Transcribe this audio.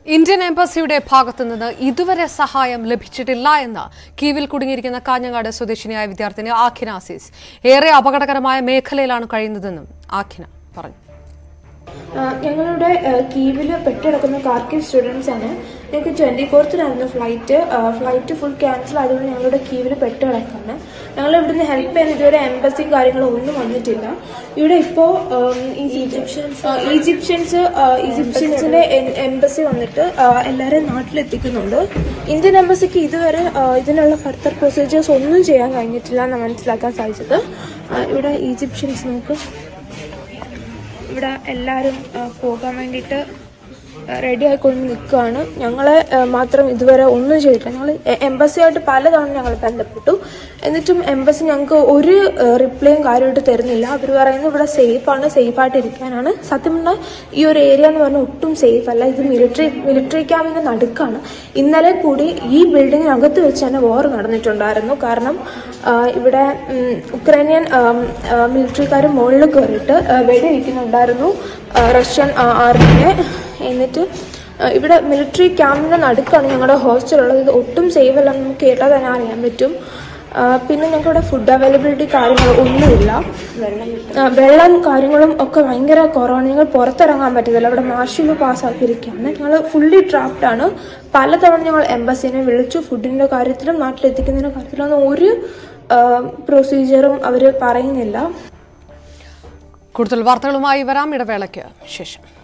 Indian എംബസിയുടെ ഭാഗത്തുനിന്ന് ഇതുവരെ സഹായം ലഭിച്ചിട്ടില്ല എന്ന് കീവിൽ കുടുങ്ങിയിരിക്കുന്ന കാഞ്ഞങ്ങാട് സ്വദേശിനിയായ വിദ്യാർത്ഥിനി ആഖിന അസീസ് ഏറെ അപകടകരമായ മേഖലയിലാണ് കഴിയുന്നതെന്നും ആഖിന പറഞ്ഞു ആ, ഞങ്ങളുടെ കീവിൽ പെട്ടിടക്കുന്ന കാർക്കിവ് സ്റ്റുഡൻസ് ആണ് ഞങ്ങൾക്ക് ട്വൻറ്റി ഫോർത്തിനായിരുന്നു ഫ്ലൈറ്റ് ഫ്ലൈറ്റ് ഫുൾ ക്യാൻസൽ ആയതുകൊണ്ട് ഞങ്ങളുടെ കീവിൽ പെട്ടിടക്കാണ് ഞങ്ങൾ ഇവിടുന്ന് ഹെൽപ്പ് ചെയ്യാൻ ഇതുവരെ എംബസിയും കാര്യങ്ങളും ഒന്നും വന്നിട്ടില്ല ഇവിടെ ഇപ്പോൾ ഈജിപ്ഷ്യൻസ് ഈജിപ്ഷ്യൻസ് ഈജിപ്ഷ്യൻസിന്റെ എംബസി വന്നിട്ട് ആ, എല്ലാവരെയും നാട്ടിലെത്തിക്കുന്നുണ്ട് ഇന്ത്യൻ എംബസിക്ക് ഇതുവരെ ആ, ഇതിനുള്ള ഫർദർ പ്രൊസീജിയേഴ്സ് ഒന്നും ചെയ്യാൻ കഴിഞ്ഞിട്ടില്ല എന്ന് മനസ്സിലാക്കാൻ സാധിച്ചത് ആ, ഇവിടെ ഈജിപ്ഷ്യൻസ് നമുക്ക് ഇവിടെ എല്ലാവരും ആ, പോകാൻ വേണ്ടിയിട്ട് റെഡി ആയിക്കൊണ്ട് നിൽക്കുകയാണ് ഞങ്ങളെ ആ, മാത്രം ഇതുവരെ ഒന്നും ചെയ്തിട്ടില്ല ഞങ്ങൾ എംബസിയായിട്ട് പലതവണ ഞങ്ങൾ ബന്ധപ്പെട്ടു എന്നിട്ടും എംബസി ഞങ്ങൾക്ക് ഒരു റിപ്ലൈയും കാര്യമായിട്ട് തരുന്നില്ല അവർ പറയുന്നത് ഇവിടെ സേഫാണ് സേഫായിട്ട് ഇരിക്കാനാണ് സത്യം പറഞ്ഞാൽ ഈ ഒരു ഏരിയ എന്ന് പറഞ്ഞാൽ ഒട്ടും സേഫ് അല്ല ഇത് മിലിറ്ററി മിലിറ്ററി ക്യാമ്പിൻ്റെ നടുക്കാണ് ഇന്നലെ കൂടി ഈ ബിൽഡിങ്ങിനകത്ത് വെച്ച് തന്നെ വാർ നടന്നിട്ടുണ്ടായിരുന്നു കാരണം ആ, ഇവിടെ ഉം, ഉക്രൈനിയൻ മിലിറ്ററിക്കാർ മുകളിൽ കയറിയിട്ട് ആ, വെടിവെക്കുന്നുണ്ടായിരുന്നു ആ, റഷ്യൻ ആർമിയെ എന്നിട്ട് ആ, ഇവിടെ മിലിറ്ററി ക്യാമ്പിൻ്റെ നടുക്കാണ് ഞങ്ങളുടെ ഹോസ്റ്റലുള്ളത് ഇത് ഒട്ടും സേഫ് അല്ല നമുക്ക് കേട്ടാൽ തന്നെ അറിയാൻ പറ്റും ആ, പിന്നെ ഞങ്ങൾക്ക് ഇവിടെ ഫുഡ് അവൈലബിലിറ്റി കാര്യങ്ങൾ ഒന്നുമില്ല ആ, വെള്ളം കാര്യങ്ങളും ഒക്കെ ഭയങ്കര കുറവാണ് ഞങ്ങൾ പുറത്തിറങ്ങാൻ പറ്റത്തില്ല ഇവിടെ മാർഷൽ പാസ്സാക്കിയിരിക്കുകയാണ് ഞങ്ങൾ ഫുള്ളി ട്രാപ്ഡ് ആണ് പലതവണ ഞങ്ങൾ എംബസിനെ വിളിച്ചു ഫുഡിൻ്റെ കാര്യത്തിലും നാട്ടിലെത്തിക്കുന്നതിൻ്റെ കാര്യത്തിലൊന്നും ഒരു പ്രൊസീജിയറും അവർ പറയുന്നില്ല കൂടുതൽ വാർത്തകളുമായി വരാം ഇടവേളയ്ക്ക് ശേഷം